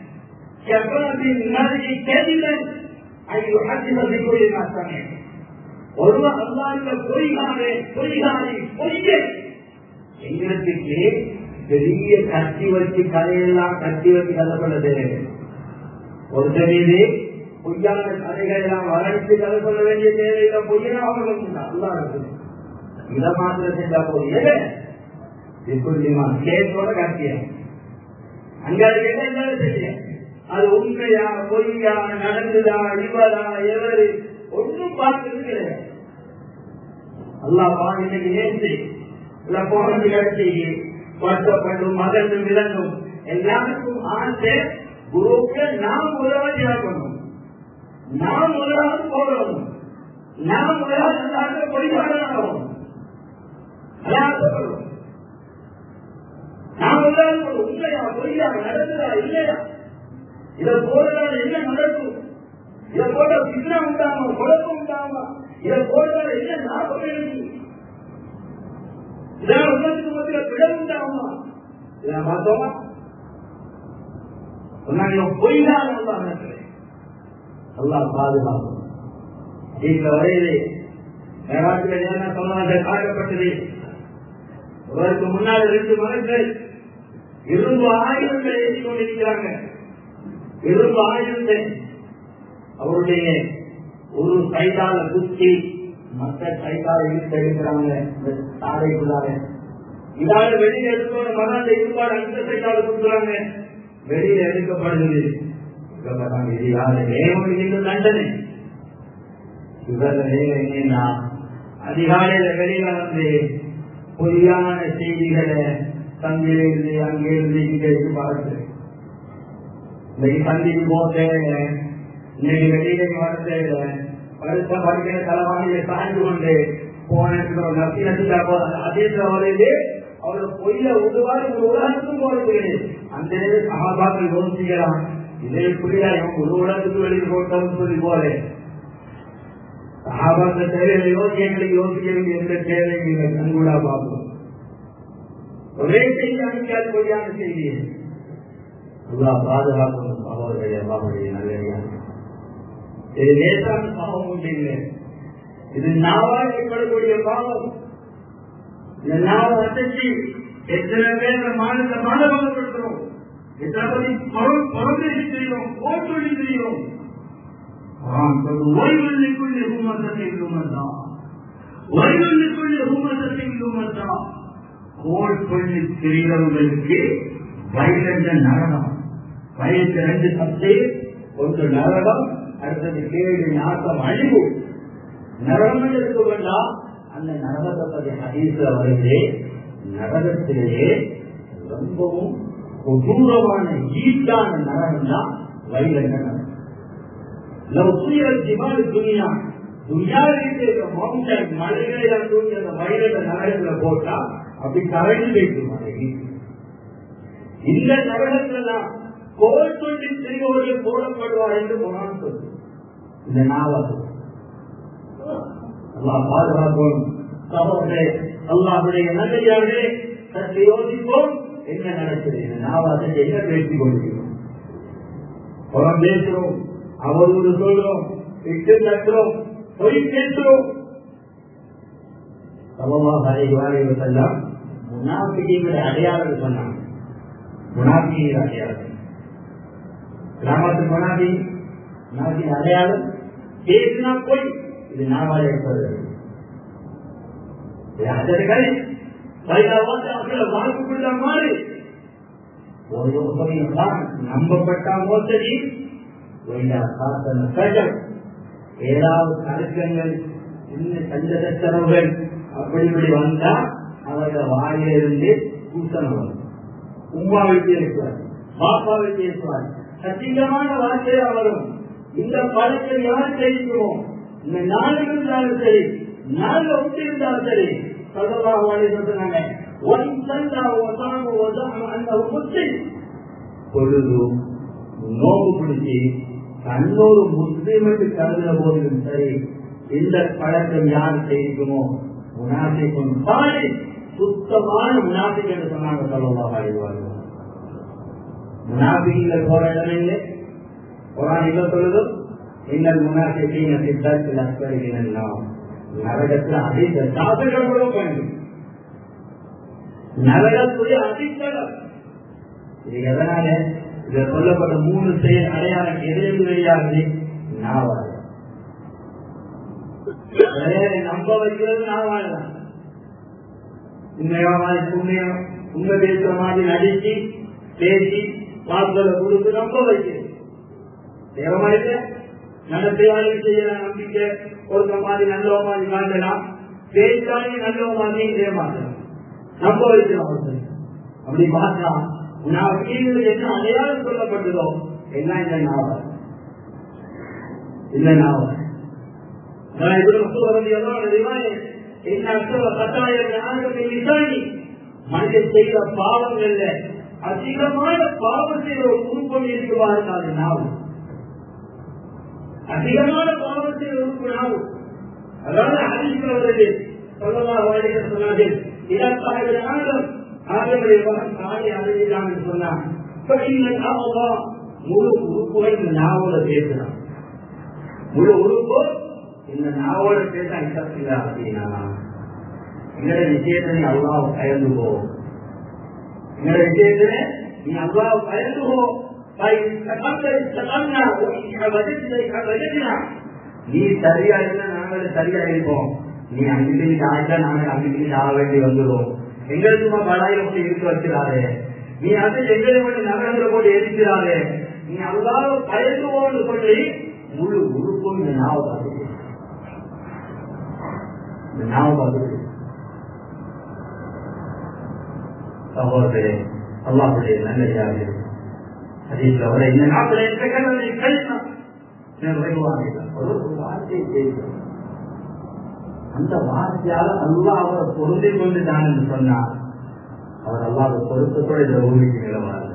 ஒருவர் அல்லாத பொய்காரே பொய்காரி பொய்யே எங்களுக்கு பெரிய கட்டி வச்சு கதையெல்லாம் கட்டி வச்சு கதை சொல்ல தேவையில்லை ஒருத்தர் மீது பொய்யான கதைகள் எல்லாம் வளர்த்து கதை சொல்ல வேண்டிய தேவையில்லை பொய்யா அவங்களுக்கு நல்லா இருக்குது இதை மாத்திரம் செஞ்சா போதிய இப்படிமா கேட்டோட காட்டிய அங்க என்ன செய்ய அது உண்மையா பொய்யா நடந்துதா இவரா எவரு ஒன்றும் பார்க்கிறது கிடையாது அல்லாஹ் இன்னைக்கு நேற்று இல்ல போனது கிடைச்சி வருத்தப்படும் மகனும் விலங்கும் எல்லாருக்கும் ஆசை குருவுக்கு நாம் முதலாவது இறக்கணும் நாம் முதலாவது போடணும் நாம் முதலாவது எல்லாருக்கும் பொய்யாளராகும் அலாசப்படும் நாம் முதலாவது உண்மையா பொய்யா நடந்ததா இல்லையா இதை போடுறதால என்ன நடக்கும் இதை போட்ட சின்ன உண்டாமா குழப்பம் உண்டாமா இதை போடுறதால என்ன லாபம் இருக்கு இதனால் உலகத்துக்கு மத்தியில் பிழை உண்டாமா இதை பார்த்தோமா சொன்னாங்க பொய்தான் அல்லா பாதுகாப்பு இந்த வரையிலே மேலாட்டில் என்ன சொன்னாங்க காட்டப்பட்டது அவருக்கு முன்னால் ரெண்டு மகன்கள் இரும்பு ஆயுதங்களை ஏற்றி கொண்டிருக்கிறாங்க இரும்பு ஆயுதத்தை அவருடைய ஒரு சைடால குத்தி மற்ற சைடால இழுத்து எடுக்கிறாங்க இந்த சாலைக்குள்ளாக இதால வெளியே எடுத்தோட மகன் இருப்பாடு அந்த சைடால குத்துறாங்க வெளியில எடுக்கப்படுகிறது இது யாரு தேவனுக்கு தண்டனை இவர்களே என்னன்னா அதிகாலையில வெளியில வந்து பொய்யான செய்திகளை தங்கிலிருந்து அங்கிருந்து இங்கே பார்த்து இன்னைக்கு சந்திக்கு போக தேவையில்லை இன்னைக்கு வெளியில வர தேவையில்லை படுத்த படுக்கிற தலைவாணியை சாய்ந்து கொண்டு போன நசி நசிக்கா போறாங்க அதே வருது அவரோட பொய்ய உருவாரி ஒரு உலகத்துக்கும் போறது அந்த சகாபாக்கள் யோசிக்கலாம் இதே புரியா இவன் ஒரு உலகத்துக்கு வெளியில் போட்டோம்னு சொல்லி போல சகாபாக்கள் தேவையில்லை யோசியங்களுக்கு யோசிக்க வேண்டிய எந்த தேவையும் இல்லை கண்கூடா பார்ப்போம் ஒரே செய்தி அனுப்பியால் பொய்யான செய்தி அல்லா பாதுகாக்கணும் சகோதரர்கள் எல்லாருடைய நல்லடியா இது லேசான பாவம் இல்லை இது நாவால் ஏற்படக்கூடிய பாவம் இந்த நாவ அசைச்சு எத்தனை பேர் மாநில மாணவப்படுத்துறோம் எத்தனை பத்தி பிறந்து தெரியும் போட்டு தெரியும் ஓய்வெள்ளிக்குள் ஹூமத்தை ஹூமத்தான் ஓய்வெள்ளிக்குள் ஹூமத்தை ஹூமத்தான் கோல் பண்ணி தெரிகிறவங்களுக்கு வயலந்த நரகம் வயசு ரெண்டு சத்து ஒன்று நரகம் அடுத்தது கேள்வி நாட்டம் அழிவு நரகம் இருக்க வேண்டாம் அந்த நரகத்தை பற்றி ஹதீஸ்ல வருது நரகத்திலேயே ரொம்பவும் கொடூரமான ஈட்டான நரகம் தான் வயலந்த நரகம் ஜிமால் துணியா துணியாவிற்கு மவுண்டன் மலைகளை தூங்கி அந்த வயலந்த நரகத்துல போட்டா அப்படி கரைஞ்சு வைக்கும் அதை இந்த நரகத்தெல்லாம் கோல் சொல்லி திரிவோர்கள் போடப்படுவார் என்று குரான் சொல்லு இந்த நாவல் அல்லாஹ் பாதுகாப்போம் சகோதரே அல்லாஹுடைய நல்லே சற்று யோசிப்போம் என்ன நடக்குது இந்த நாவாசை என்ன பேசிக் கொள்கிறோம் புறம் பேசுறோம் அவதூறு சொல்றோம் இட்டு தட்டுறோம் பொய் பேசுறோம் சமமாக அறிவார்கள் செல்லாம் முனாபிகளுடைய அடையாளம் சொன்னாங்க முனாபிகள் அடையாளம் கிராமத்து முனாபி முனாபின் அடையாளம் பேசினா போய் இது நாவால் ஏற்படுது அதற்கே வாழ்க்கைக்குள்ள மாறி நம்பப்பட்ட மோசடி ஏதாவது கருக்கங்கள் இன்னும் சஞ்சலத்தரவுகள் அப்படி இப்படி வந்தா அவர்கள் வாயிலிருந்து கூட்டணம் வரும் உமாவை பேசுவார் பாப்பாவை பேசுவார் சத்தியமான வார்த்தையா வரும் இந்த பழத்தை யார் தெரிவிக்குமோ இந்த நாள் இருந்தாலும் சரி நாள் ஒட்டி இருந்தாலும் சரி சொல்லலாம் வாழை சொன்னாங்க ஒன் சந்தா ஒசாம ஒசாம அந்த முத்தி பொழுது நோம்பு பிடிச்சி தன்னொரு முஸ்லீமுக்கு கருதுற போதிலும் சரி இந்த பழக்கம் யார் செய்யுமோ முனாபிக்கும் பாடி சுத்தமான முனாபிக் என்று சொன்னாங்க சொல்லவா வாழ்வார்கள் முனாபிகள் போற இடமில்லை குரான் இல்ல சொல்லுது இன்னல் முனாபிக்கின் சித்தத்தில் அஸ்கரிகள் நரகத்தில் அதிக சாதகங்களும் வேண்டும் நரகத்துடைய அடித்தளம் இது எதனால இத சொல்லப்பட்ட மூணு செயல் அடையாளம் எதிர்ப்பு வெளியாகுது நாவாள் நம்ப வைக்கிறது நாவாள் தான் உண்மையா மாதிரி புண்ணியம் உண்மை பேசுற மாதிரி நடிச்சு பேசி வாக்குகளை கொடுத்து நம்ப வைக்கிறது தேவமனித நடத்தையாளி செய்யற நம்பிக்கை ஒருத்த மாதிரி நல்ல மாதிரி காட்டலாம் பேச்சாளி நல்ல மாதிரி இதே மாற்றலாம் நம்ப வைக்கிறோம் அப்படி பார்த்தா நான் கீழே என்ன அடையாளம் சொல்லப்பட்டதோ எல்லாம் இந்த நாவல் இந்த நாவல் நான் இப்படி மக்கள் வரது என்ன அர்த்தம் கட்டாயம் மனிதன் செய்த பாவங்கள்ல அதிகமான பாவம் செய்த ஒரு குரூப்பம் இருக்குவார்கள் அது நாவல் அதிகமான பாவம் செய்த உறுப்பு நாவல் அதாவது அதிக சொல்லலாம் வாழ்க்கை சொன்னார்கள் இதற்காக ஆதம் ஆதமுடைய மகன் தாயை அடையலாம் என்று சொன்னான் முழு உறுப்புகள் இந்த நாவோட பேசுறான் முழு உறுப்பு இந்த நாவோட பேச அனுப்பியா அப்படின்னா எங்களோட விஷயத்தை நீ அல்லாஹ் பயந்து போ எங்களோட விஷயத்துல நீ அல்லாஹ் பயந்து போ நீ சரியா இருந்தா நாங்கள் சரியா இருப்போம் நீ அங்கிட்டு ஆச்சா நாங்கள் அங்கிட்டு ஆக வேண்டி வந்துடுவோம் எங்களுக்கு சும்மா படாயில போட்டு இருக்க வச்சிடாதே நீ அது எங்களை மட்டும் நகரங்களை போட்டு எரிக்கிறாரே நீ அல்லாத பயந்துவோன்னு சொல்லி முழு உறுப்பும் இந்த நாவ பார்த்து இந்த நாவ பார்த்து சகோதரே அல்லாஹுடைய நல்லதாக அதீஸ்ல வர இந்த நாட்டில் எந்த கல்வி கழித்தான் ஒரு வார்த்தை பேசுகிறோம் அந்த வார்த்தையால அல்லாஹ் அவரை பொருந்தி கொண்டுதான் என்று சொன்னார் அவர் அல்லாத பொருத்தத்தோடு இந்த பூமிக்கு நிலவார்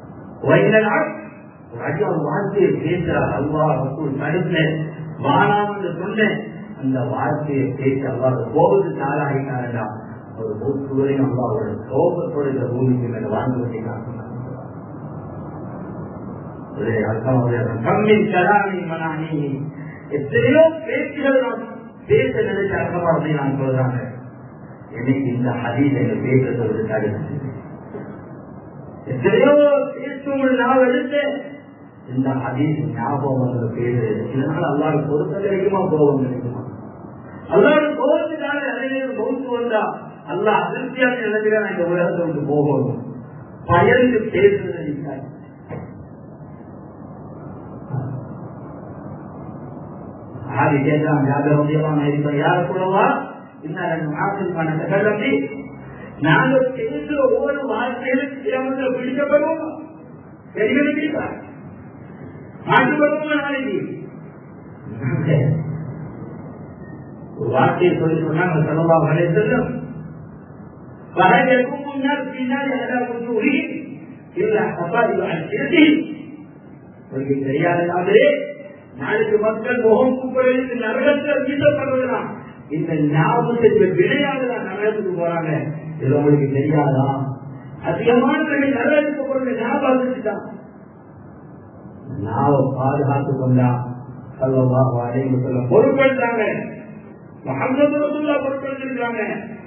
வார்த்தையை பேசுறார் அல்லா ரசூல் தடுத்த வானாம் என்று சொன்னேன் அந்த வார்த்தையை பேச அல்லாத கோபத்துக்கு ஆளாகிட்டாரா ஒரு மூச்சுவரையும் அல்லா அவருடைய கோபத்தோடு இந்த பூமிக்கு மேல வாழ்ந்து கொண்டிருக்கிறார் கம்மின் கலாமி மனானி எத்தனையோ பேச்சுகள் நாம் பேச நினைச்ச அர்த்தமா அப்படின்னு நான் சொல்றாங்க எனக்கு இந்த ஹதீஸ் எங்க பேச சொல்றது எத்தனையோ பேசும் நான் எடுத்து இந்த ஹதீஸ் ஞாபகம் வந்து பேசுறது இதனால அல்லாத பொறுத்த கிடைக்குமா கோபம் கிடைக்குமா அல்லாத கோபத்துக்காக நிறைய பௌத்து வந்தா அல்லா அதிர்ச்சியாக நிலைமையில இந்த உலகத்தை விட்டு போகணும் பயந்து பேசுறது ஆதி கேட்கலாம் யாரும் முடியலாம் இருப்போம் யார கூடவா இன்னும் ஆசிரியமான தகவல் நாங்கள் பேசுகிற ஒவ்வொரு வார்த்தையிலும் கிராமத்தில் பிடிக்கப்படுவோம் தெரிவிக்கிறீங்களா மாற்றுப்படுவோம் நாளைக்கு ஒரு வார்த்தையை சொல்லி சொன்னாங்க செலவா வரை செல்லும் வரவேற்கும் முன்னால் பின்னால் எதாவது கூறி இல்ல அப்பா இது உங்களுக்கு தெரியாதே நாளைக்கு மக்கள் முகம் கூப்பிடுறது நரகத்தில் வீசப்படுறதுதான் இந்த ஞாபகத்திற்கு விளையாடுதான் நரகத்துக்கு போறாங்க இது உங்களுக்கு தெரியாதா அதிகமானவர்கள் நரகத்துக்கு போறது ஞாபகத்துக்கு தான் நாவ பாதுகாத்து கொண்டா சொல்லவா அடைந்து சொல்ல பொருட்படுத்தாங்க மகமது ரசூல்லா பொருட்படுத்திருக்காங்க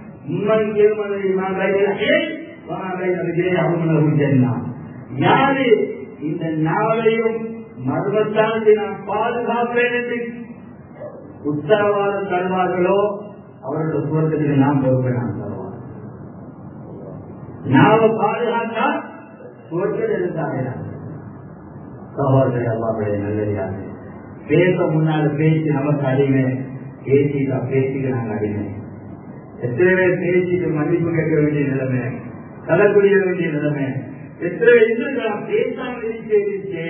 யாரு இந்த நாவலையும் மர்மத்தாண்டி நான் பாதுகாப்பேன் என்று உத்தரவாதம் தருவார்களோ அவரோட சுவர்க்கத்துக்கு நாம் பொறுப்பை நாம் தருவோம் நாம பாதுகாத்தா சுவர்க்கம் இருந்தாங்க சகோதரர் அல்லாவுடைய நல்லதாக பேச முன்னால பேசி நமக்கு அடிமை பேசிட்டா பேசிக்க நாங்க அடிமை எத்தனை பேர் பேசிட்டு மன்னிப்பு கேட்க வேண்டிய நிலைமை தலை குடிய வேண்டிய நிலைமை எத்தனை இருந்திருக்கலாம் பேசாம இருக்கே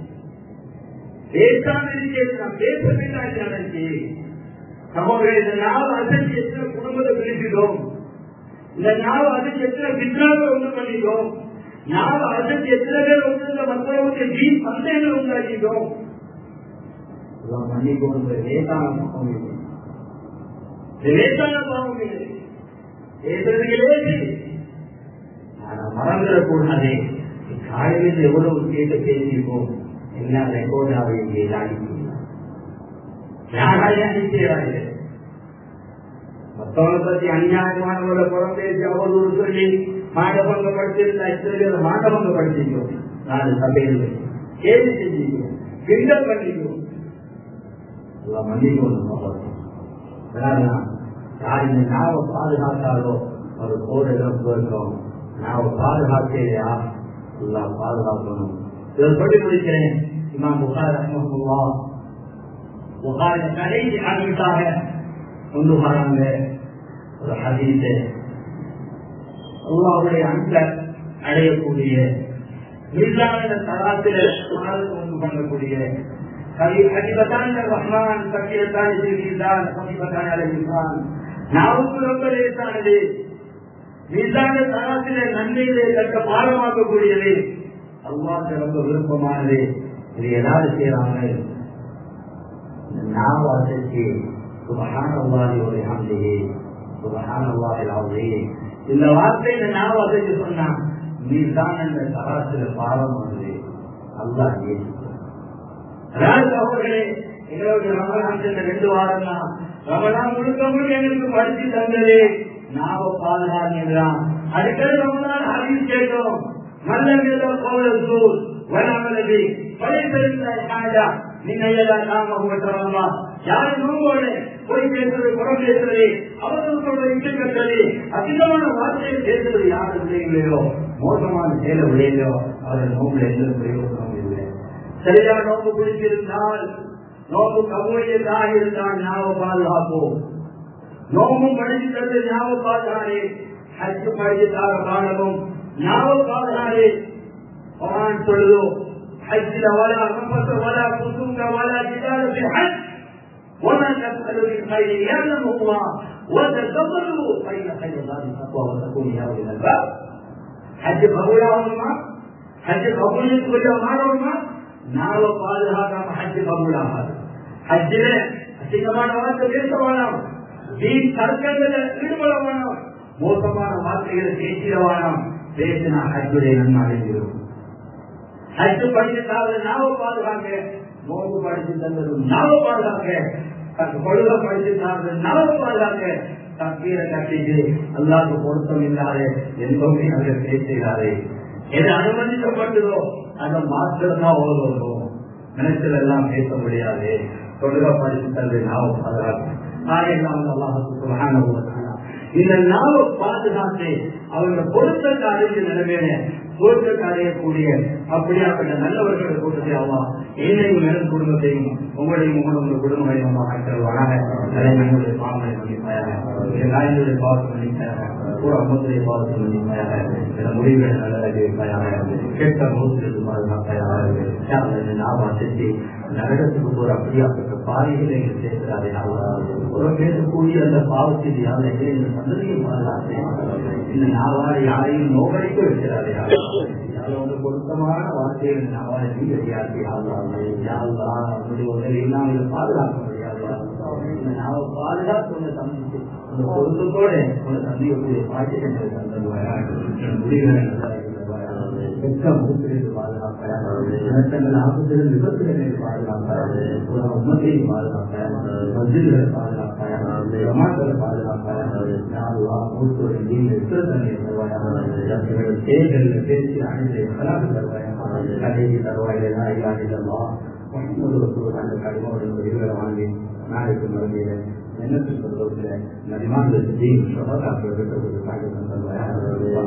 பேசாம இருக்கேன் பேச வேண்டாம் நடந்துச்சு சகோதரர் இந்த நாள் அசைச்சு எத்தனை குடும்பத்தை பிரிச்சிட்டோம் இந்த நாள் அசைச்சு எத்தனை பின்னாக ஒன்று பண்ணிட்டோம் நாள் அசைச்சு எத்தனை பேர் வந்து இந்த மக்களுக்கு வீண் சந்தேகங்கள் உண்டாக்கிட்டோம் மன்னிக்கும் லேசான பாவம் இல்லை லேசான பாவம் இல்லை பேசுறதுக்கு லேசி ஆனா மறந்துடக்கூடாதே காலையில் எவ்வளவு கேட்டு பேசியிருக்கோம் எல்லாம் ரெக்கார்டாக இங்கே யாராலே அனுப்பிடுறார்கள் மற்றவங்களை பத்தி அநியாயமானவர்களை புறம்பேசி அவதூறு சொல்லி மாண்டபங்கப்படுத்தியிருந்தா இத்தனை மாண்டபங்கப்படுத்திக்கிறோம் நாலு சபையில் கேள்வி செஞ்சிக்கிறோம் கிண்டல் பண்ணிக்கிறோம் எல்லாம் மன்னிக்கணும் யார் இந்த நாவை பாதுகாத்தாலோ ஒரு கோடு இருக்கும் நாவை பாதுகாக்கையா எல்லாம் பாதுகாக்கணும் இதை சொல்லி முடிக்கிறேன் இமாம் புகார் ரஹ்மஹுல்லா புகார் கடைசி ஆரம்பித்தாக கொண்டு வராங்க ஒரு ஹதீஸை அல்லாவுடைய அன்ப அடையக்கூடிய இல்லாத தராத்திர கொண்டு பண்ணக்கூடிய حبيبتان الرحمن ثقيلتان في الميزان خفيفتان على الميزان நாவுக்கு ரொம்ப லேசானது மீதான தராசில நன்மையிலே தக்க பாடமாக்கக்கூடியது அல்லாஹ் ரொம்ப விருப்பமானது இது ஏதாவது செய்யறாங்க நாவாசைக்கு சுபஹான் அல்லாஹி ஒரு ஹம்திஹி சுபஹான் அல்லாஹி அலீம் இந்த வார்த்தை இந்த நாவாசைக்கு சொன்னா மீதான் அந்த தராசில பாடம் வந்து அல்லாஹ் அவர்களே எங்களுக்கு ரமலான் சென்ற ரெண்டு வாரம் தான் ரமலான் முழுக்க முழுக்க எங்களுக்கு படிச்சு தந்தது நாவ பாதுகாக்கிறான் அடுத்தது ரமலான் அறிவு கேட்டோம் நல்ல கோவில் வராமலது படைப்பெருந்தா நீங்க நாம உங்கள்மா யாரு நோம்போடு போய் பேசுறது புறம் பேசுறது அவர்களுக்கு இட்டு கட்டுறது அதிகமான வார்த்தையை பேசுறது யாரு விளையலையோ மோசமான செயல விளையலையோ அவர்கள் நோம்புல எந்த பிரயோசனம் இல்லை சரியா நோம்பு பிடிச்சிருந்தால் நோம்பு கபூலியதாக இருந்தால் ஞாபகம் பாதுகாப்போம் நோம்பும் படிச்சு தந்து ஞாபகம் பாதுகாரே ஹஜ்ஜு படிச்சுட்டார பாடமும் ஞாபகம் பாதுகாரே குரான் சொல்லுதோ ஹஜ்ஜில வலா ரப்பத்த வலா குசுங்க வலா ஜிதால في الحج وما تفعلوا من خير يعلمه الله وتزودوا فإن خير الله التقوى وتكون يا أولي الألباب حج قبولهما حج قبول كل மாறணுமா நாவ பாதுகாக்காம ஹஜ் கபூலாகாது ஹஜ்ஜில அசிங்கமான வார்த்தை பேச வேணாம் வீண் தர்க்கங்களை ஈடுபட வேணாம் மோசமான வார்த்தைகளை பேசிட வேணாம் பேசினா ஹஜ்ஜுடைய நன்மை அடைஞ்சிடும் ஹஜ்ஜு படிச்சுட்டாவது நாவ பாதுகாக்க நோம்பு படிச்சு தந்தது நாவ பாதுகாக்க கொழுக படிச்சுட்டாவது நாவ பாதுகாக்க தப்பீரை கட்டிட்டு அல்லாக்கு பொருத்தம் இல்லாத எந்தோமே அதை பேசுகிறாரே எது அனுமதிக்கப்பட்டதோ அதை மாத்திரம் தான் ஓதுவோம் நினைச்சல் எல்லாம் பேச முடியாது தொழுக படிச்சு தந்து நாவ பாதுகாக்க ஆயிரம் அல்லாஹுக்கு இந்த நாவ பாதுகாத்து அவங்க பொருத்தத்தை அறிஞ்சு நிலைமையில சுவர்க்கத்தை அடையக்கூடிய அப்படியாப்பட்ட நல்லவர்கள் கூட்டத்தை ஆவா என்னையும் மேலும் குடும்பத்தையும் உங்களையும் உங்களுடைய குடும்பங்களையும் அம்மா ஆக்கிறவானாக தலைமையுடைய பாவங்களை மன்னிப்பாயாக தாயினுடைய பாவத்தை மன்னிப்பாயாக கூட அம்மத்துடைய பாவத்தை மன்னிப்பாயாக சில முடிவுகளை நல்லதாக இருப்பாயாக கேட்க முகத்திலிருந்து பாதுகாப்பாயாக நாவா செஞ்சு நரகத்துக்கு போற அப்படியாப்பட்ட பாதைகளை எங்கள் சேர்க்கிறாரே ஒரு பேசக்கூடிய அந்த பாவத்தில் யாரை இந்த சந்ததியை பாதுகாத்தேன் இந்த நாவாடு யாரையும் நோக்கடிக்க வைக்கிறாரே வந்து பொருத்தமான வார்த்தைகள் நாவாடு நீ அறியாதே யாழ்லா அவனுடைய உதவியெல்லாம் இதை பாதுகாக்க முடியாது இந்த நாவை பாதுகாத்து உன்னை தம்பிச்சு அந்த பொருத்தத்தோட உன்னை தந்திக்கக்கூடிய பாக்கியங்களை தந்தது முடிவுகளை பெற்ற முகத்திலிருந்து பாதுகாப்பாக தங்கள் ஆபத்திலிருந்து விபத்துகளில் பாதுகாப்பாக உண்மையை பாதுகாப்பாக மசில்களை பாதுகாப்பாக பிரமாக்களை பாதுகாப்பாக மூத்தோரை நீங்கள் எத்தனை தன்னை தருவாயாக தேர்தலில் பேசி அனைத்து கலாக்கு தருவாயாக கடைசி தருவாயிலாம் இல்லாதல்லா அந்த கடிமோட விதிகளை வாங்கி நாளைக்கு மறுமையில என்ன சொல்றதுல நதிமான சகோதரர்கள் தருவாயாக